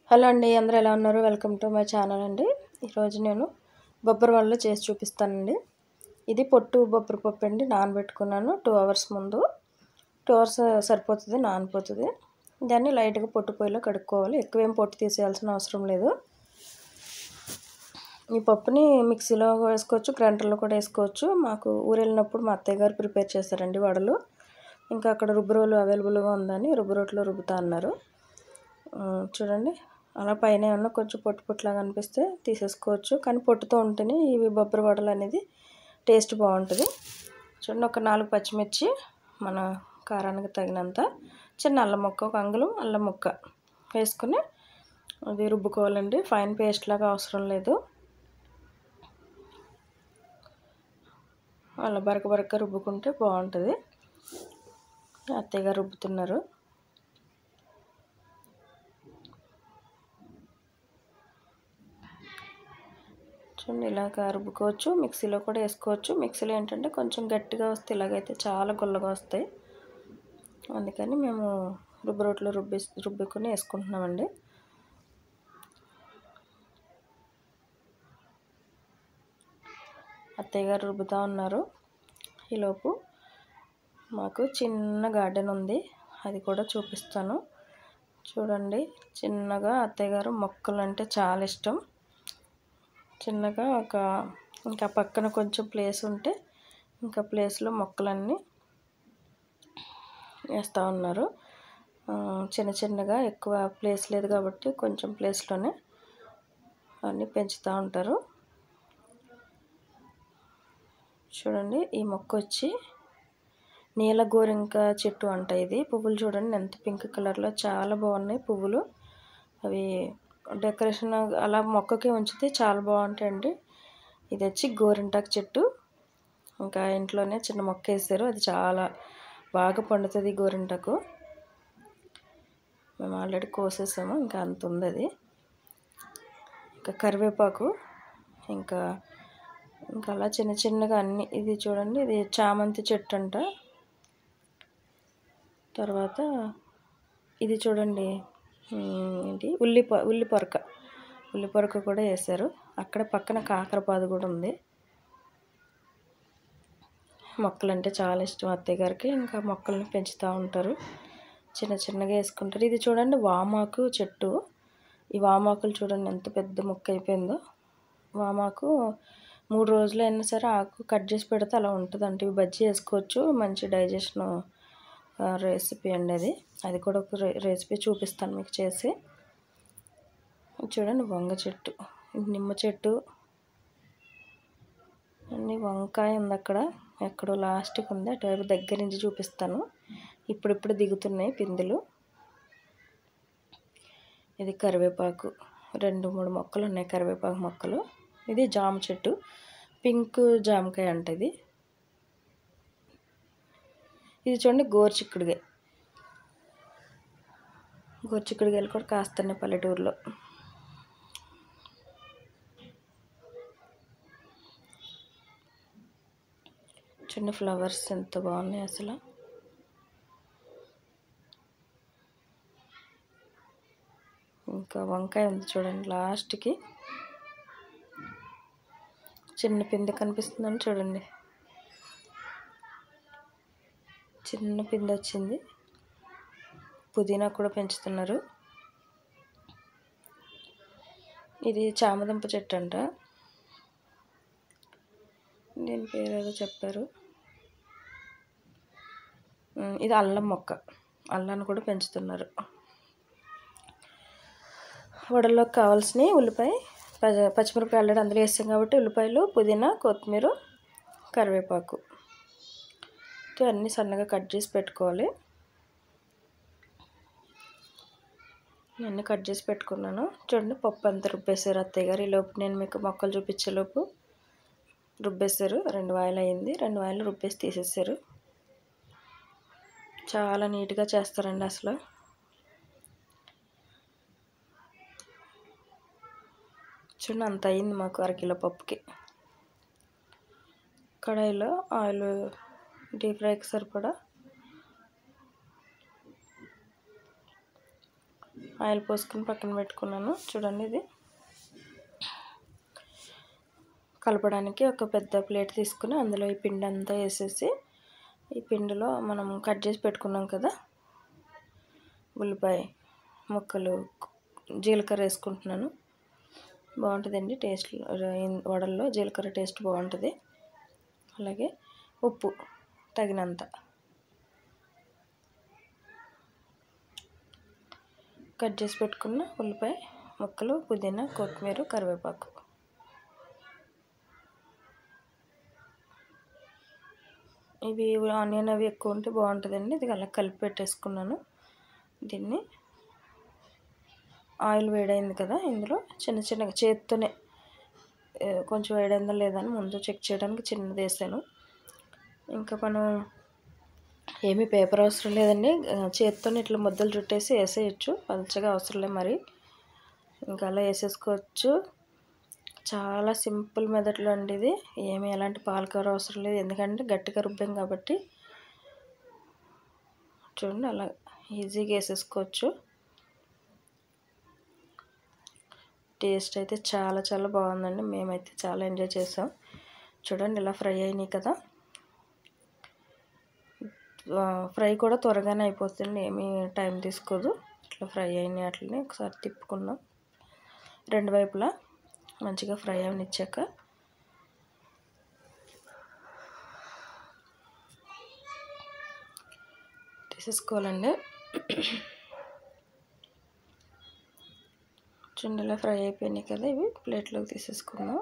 hello అండి అందరూ ఎలా ఉన్నారు వెల్కమ్ టు మై ఛానల్ అండి ఈరోజు నేను బొబ్బరి వడలు చేసి చూపిస్తానండి ఇది పొట్టు బొబ్బరి పప్పు అండి నానబెట్టుకున్నాను టూ అవర్స్ ముందు టూ అవర్స్ సరిపోతుంది నానిపోతుంది దాన్ని లైట్గా పొట్టు పొయ్యిలో కడుక్కోవాలి ఎక్కువేం పొట్టు తీసేయాల్సిన అవసరం లేదు ఈ పప్పుని మిక్సీలో వేసుకోవచ్చు గ్రైండర్లో కూడా వేసుకోవచ్చు మాకు ఊరు వెళ్ళినప్పుడు మా అత్తయ్య గారు ప్రిపేర్ చేశారండి వడలు ఇంకా అక్కడ రుబ్బురోలు అవైలబుల్గా ఉందని రుబ్బురోట్లో రుబ్బుతా అన్నారు చూడండి అలా పైన ఏమన్నా కొంచెం పొట్టు పొట్టులాగా అనిపిస్తే తీసేసుకోవచ్చు కానీ పొట్టుతో ఉంటేనే ఇవి బొబ్బరి వడలు అనేది టేస్ట్ బాగుంటుంది చూడండి ఒక నాలుగు పచ్చిమిర్చి మన కారానికి తగినంత చిన్న అల్లం ముక్క ఒక అంగుళం అల్లం ముక్క వేసుకుని అది రుబ్బుకోవాలండి ఫైన్ పేస్ట్ లాగా అవసరం లేదు అలా బరక బరక రుబ్బుకుంటే బాగుంటుంది అత్తయ్య గారు రుబ్బుతున్నారు చూడండి ఇలాగ రుబ్బుకోవచ్చు మిక్సీలో కూడా వేసుకోవచ్చు మిక్సీలో ఏంటంటే కొంచెం గట్టిగా వస్తే ఇలాగైతే చాలా గుల్లగా వస్తాయి అందుకని మేము రుబ్బు రోట్లో రుబ్బి రుబ్బుకొని వేసుకుంటున్నామండి అత్తయ్య గారు రుబ్బుతూ ఉన్నారు ఈలోపు మాకు చిన్న గార్డెన్ ఉంది అది కూడా చూపిస్తాను చూడండి చిన్నగా అత్తయ్య గారు మొక్కలు అంటే చాలా ఇష్టం చిన్నగా ఒక ఇంకా పక్కన కొంచెం ప్లేస్ ఉంటే ఇంకా ప్లేస్లో మొక్కలన్నీ వేస్తూ ఉన్నారు చిన్న చిన్నగా ఎక్కువ ప్లేస్ లేదు కాబట్టి కొంచెం ప్లేస్లోనే అన్నీ పెంచుతూ ఉంటారు చూడండి ఈ మొక్క వచ్చి నీల గోరింక చెట్టు అంట ఇది పువ్వులు చూడండి ఎంత పింక్ కలర్లో చాలా బాగున్నాయి పువ్వులు అవి డెకరేషన్ అలా మొక్కకి ఉంచితే చాలా బాగుంటాయండి ఇది వచ్చి గోరింటాకు చెట్టు ఇంకా ఇంట్లోనే చిన్న మొక్క వేసారు అది చాలా బాగా పండుతుంది గోరింటాకు మేము ఆల్రెడీ కోసేసాము ఇంకా అంత ఉంది అది ఇంకా కరివేపాకు ఇంకా ఇంకా అలా చిన్న చిన్నగా అన్ని ఇది చూడండి ఇది చామంతి చెట్టు అంట తర్వాత ఇది చూడండి ఏంటి ఉల్లి ఉల్లి పొరక ఉల్లి పొరక కూడా వేశారు అక్కడ పక్కన కాకరపాదు కూడా ఉంది మొక్కలు అంటే చాలా ఇష్టం అత్తయ్య గారికి ఇంకా మొక్కల్ని పెంచుతూ ఉంటారు చిన్న చిన్నగా వేసుకుంటారు ఇది చూడండి వామాకు చెట్టు ఈ వామాకులు చూడండి ఎంత పెద్ద మొక్క అయిపోయిందో వామాకు మూడు రోజులు అయినా సరే ఆకు కట్ చేసి పెడితే అలా ఉంటుంది అంటే బజ్జీ వేసుకోవచ్చు మంచి డైజెషన్ రెసిపీ అండి అది అది కూడా ఒక రెసిపీ చూపిస్తాను మీకు చేసి చూడండి వంగ చెట్టు నిమ్మ చెట్టు అన్ని వంకాయ ఉంది అక్కడ ఎక్కడో లాస్ట్కి ఉంది అటువైపు దగ్గర నుంచి చూపిస్తాను ఇప్పుడిప్పుడు దిగుతున్నాయి పిందులు ఇది కరివేపాకు రెండు మూడు మొక్కలు ఉన్నాయి కరివేపాకు మొక్కలు ఇది జామ చెట్టు పింక్ జామకాయ అంట ఇది ఇది చూడండి గోరుచిక్కుడుగాయ గోరుచిక్కుడుగాయలు కూడా కాస్తున్నాయి పల్లెటూరులో చిన్న ఫ్లవర్స్ ఎంత బాగున్నాయి అసలు ఇంకా వంకాయ ఉంది చూడండి లాస్ట్కి చిన్న పిందె కనిపిస్తుందని చూడండి చిన్న పిందె వచ్చింది పుదీనా కూడా పెంచుతున్నారు ఇది చామదుంప చెట్టు అంట దీని పేరు ఏదో చెప్పారు ఇది అల్లం మొక్క అల్లాన్ని కూడా పెంచుతున్నారు వడల్లోకి కావాల్సినవి ఉల్లిపాయ పచ్చిమిరపకాయ ఆల్రెడీ అందులో వేస్తాం కాబట్టి ఉల్లిపాయలు పుదీనా కొత్తిమీర కరివేపాకు అన్నీ సన్నగా కట్ చేసి పెట్టుకోవాలి అన్నీ కట్ చేసి పెట్టుకున్నాను చూడండి పప్పు అంతా రుబ్బేశారు అత్తయ్య గారు ఈలోపు నేను మీకు మొక్కలు చూపించేలోపు రుబ్బేశారు రెండు వాయిలు అయింది రెండు వాయిలు రుబ్బేసి తీసేసారు చాలా నీట్గా చేస్తారండి అసలు చూడండి అంత అయింది మాకు అరకిలో పప్పుకి కడాయిలో ఆయిల్ డీప్ ఫ్రైకి సరిపడా ఆయిల్ పోసుకుని పక్కన పెట్టుకున్నాను చూడండి ఇది కలపడానికి ఒక పెద్ద ప్లేట్ తీసుకుని అందులో ఈ పిండి అంతా వేసేసి ఈ పిండిలో మనం కట్ చేసి పెట్టుకున్నాం కదా ఉల్లిపాయ ముక్కలు జీలకర్ర వేసుకుంటున్నాను బాగుంటుందండి టేస్ట్ వడల్లో జీలకర్ర టేస్ట్ బాగుంటుంది అలాగే ఉప్పు తగినంత కట్ చేసి పెట్టుకున్న ఉల్లిపాయ ముక్కలు పుదీనా కొత్తిమీర కరివేపాకు ఇవి ఆనియన్ అవి ఎక్కువ ఉంటే బాగుంటుందండి ఇది అలా కలిపి పెట్టేసుకున్నాను దీన్ని ఆయిల్ వేడైంది కదా ఇందులో చిన్న చిన్నగా చేత్తోనే కొంచెం వేడైందా లేదా అని ముందు చెక్ చేయడానికి చిన్నది వేసాను ఇంకా మనం ఏమీ పేపర్ అవసరం లేదండి చేత్తోనే ఇట్లా ముద్దలు చుట్టేసి వేసేయచ్చు పలుచగా అవసరం లేదు మరి ఇంకా అలా వేసేసుకోవచ్చు చాలా సింపుల్ మెథడ్లో అండి ఇది ఏమీ ఎలాంటి పాలకూర అవసరం లేదు ఎందుకంటే గట్టిగా రుబ్బాం కాబట్టి చూడండి అలా ఈజీగా వేసేసుకోవచ్చు టేస్ట్ అయితే చాలా చాలా బాగుందండి మేమైతే చాలా ఎంజాయ్ చేసాం చూడండి ఇలా ఫ్రై అయినాయి కదా ఫ్రై కూడా త్వరగానే అయిపోతుంది ఏమీ టైం తీసుకోదు ఇట్లా ఫ్రై అయినాయి అట్లనే ఒకసారి తిప్పుకున్నాం రెండు వైపులా మంచిగా ఫ్రై అవనిచ్చాక తీసేసుకోవాలండి చుండలో ఫ్రై అయిపోయినాయి కదా ఇవి ప్లేట్లోకి తీసేసుకుందాం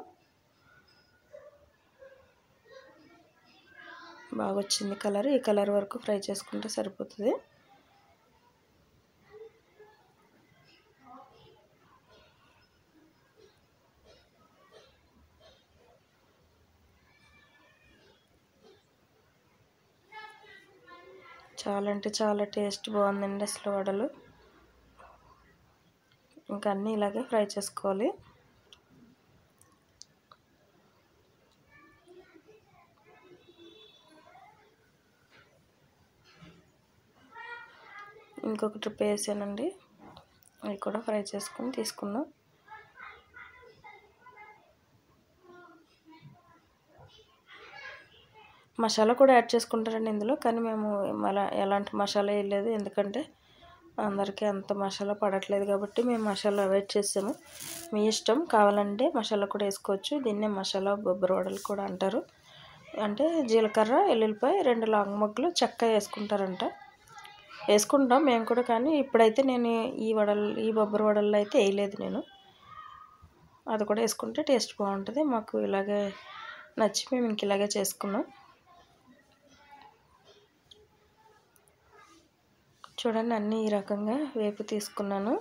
బాగా వచ్చింది కలర్ ఈ కలర్ వరకు ఫ్రై చేసుకుంటే సరిపోతుంది చాలా అంటే చాలా టేస్ట్ బాగుందండి అసలు వడలు ఇంకా అన్నీ ఇలాగే ఫ్రై చేసుకోవాలి ఇంకొక ట్రిప్ వేసానండి అవి కూడా ఫ్రై చేసుకొని తీసుకున్నాం మసాలా కూడా యాడ్ చేసుకుంటారండి ఇందులో కానీ మేము మళ్ళా ఎలాంటి మసాలా వేయలేదు ఎందుకంటే అందరికీ అంత మసాలా పడట్లేదు కాబట్టి మేము మసాలా అవాయిడ్ చేసాము మీ ఇష్టం కావాలంటే మసాలా కూడా వేసుకోవచ్చు దీన్నే మసాలా బొబ్బరి వడలు కూడా అంటారు అంటే జీలకర్ర ఎల్లుల్లిపాయ రెండు లాంగ్ మొగ్గలు చెక్క వేసుకుంటారంట వేసుకుంటాం మేము కూడా కానీ ఇప్పుడైతే నేను ఈ వడలు ఈ బొబ్బరి వడల్లో అయితే వేయలేదు నేను అది కూడా వేసుకుంటే టేస్ట్ బాగుంటుంది మాకు ఇలాగే నచ్చి మేము ఇంక ఇలాగే చేసుకున్నాం చూడండి అన్నీ ఈ రకంగా వేపు తీసుకున్నాను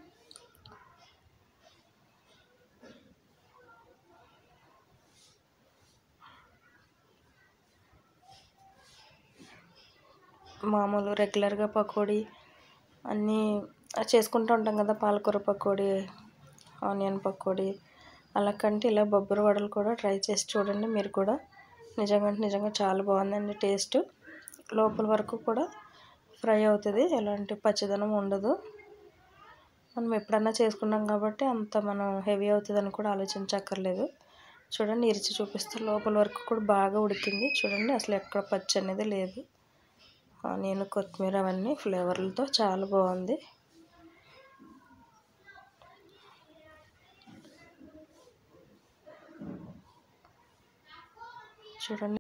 మామూలు రెగ్యులర్గా పకోడీ అన్నీ చేసుకుంటూ ఉంటాం కదా పాలకూర పకోడీ ఆనియన్ పకోడీ అలా కంటే ఇలా బొబ్బరి వడలు కూడా ట్రై చేసి చూడండి మీరు కూడా నిజంగా నిజంగా చాలా బాగుందండి టేస్ట్ లోపల వరకు కూడా ఫ్రై అవుతుంది ఎలాంటి పచ్చదనం ఉండదు మనం ఎప్పుడన్నా చేసుకున్నాం కాబట్టి అంత మనం హెవీ అవుతుందని కూడా ఆలోచించక్కర్లేదు చూడండి ఇరిచి చూపిస్తే లోపల వరకు కూడా బాగా ఉడికింది చూడండి అసలు ఎక్కడ పచ్చి అనేది లేదు నేను కొత్తిమీర అవన్నీ ఫ్లేవర్లతో చాలా బాగుంది చూడండి